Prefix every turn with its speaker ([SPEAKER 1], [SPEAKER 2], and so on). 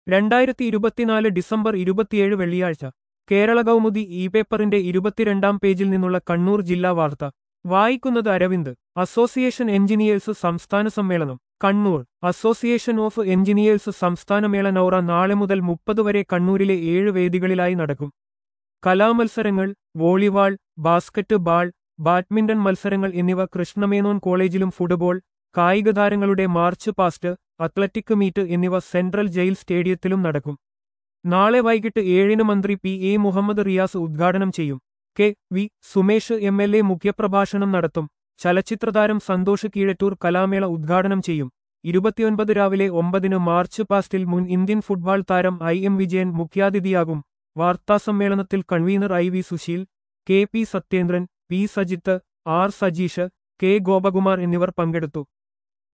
[SPEAKER 1] രണ്ടായിരത്തി ഇരുപത്തിനാല് ഡിസംബർ ഇരുപത്തിയേഴ് വെള്ളിയാഴ്ച കേരള കൗമുദി ഇ പേപ്പറിന്റെ ഇരുപത്തിരണ്ടാം പേജിൽ നിന്നുള്ള കണ്ണൂർ ജില്ലാ വാർത്ത വായിക്കുന്നത് അരവിന്ദ് അസോസിയേഷൻ എഞ്ചിനീയേഴ്സ് സംസ്ഥാന സമ്മേളനം കണ്ണൂർ അസോസിയേഷൻ ഓഫ് എഞ്ചിനീയേഴ്സ് സംസ്ഥാനമേള നൗറ നാളെ മുതൽ മുപ്പത് വരെ കണ്ണൂരിലെ ഏഴ് വേദികളിലായി നടക്കും കലാമത്സരങ്ങൾ വോളിബാൾ ബാസ്കറ്റ് ബാൾ ബാഡ്മിന്റൺ മത്സരങ്ങൾ എന്നിവ കൃഷ്ണമേനോൻ കോളേജിലും ഫുട്ബോൾ കായിക താരങ്ങളുടെ മാർച്ച് പാസ്റ്റ് അത്ലറ്റിക് മീറ്റ് എന്നിവ സെൻട്രൽ ജയിൽ സ്റ്റേഡിയത്തിലും നടക്കും നാളെ വൈകിട്ട് ഏഴിന് മന്ത്രി പി എ മുഹമ്മദ് റിയാസ് ഉദ്ഘാടനം ചെയ്യും K V Sumesh M L A മുഖ്യപ്രഭാഷണം നടത്തും ചലച്ചിത്രതാരം സന്തോഷ് കീഴറ്റൂർ കലാമേള ഉദ്ഘാടനം ചെയ്യും ഇരുപത്തിയൊൻപത് രാവിലെ ഒമ്പതിന് മാർച്ച് പാസ്റ്റിൽ മുൻ ഇന്ത്യൻ ഫുട്ബോൾ താരം ഐ എം വിജയൻ മുഖ്യാതിഥിയാകും വാർത്താസമ്മേളനത്തിൽ convener I V Susheel K P Sathyendran P Sajith R Sajeesh K Gopakumar എന്നിവർ പങ്കെടുത്തു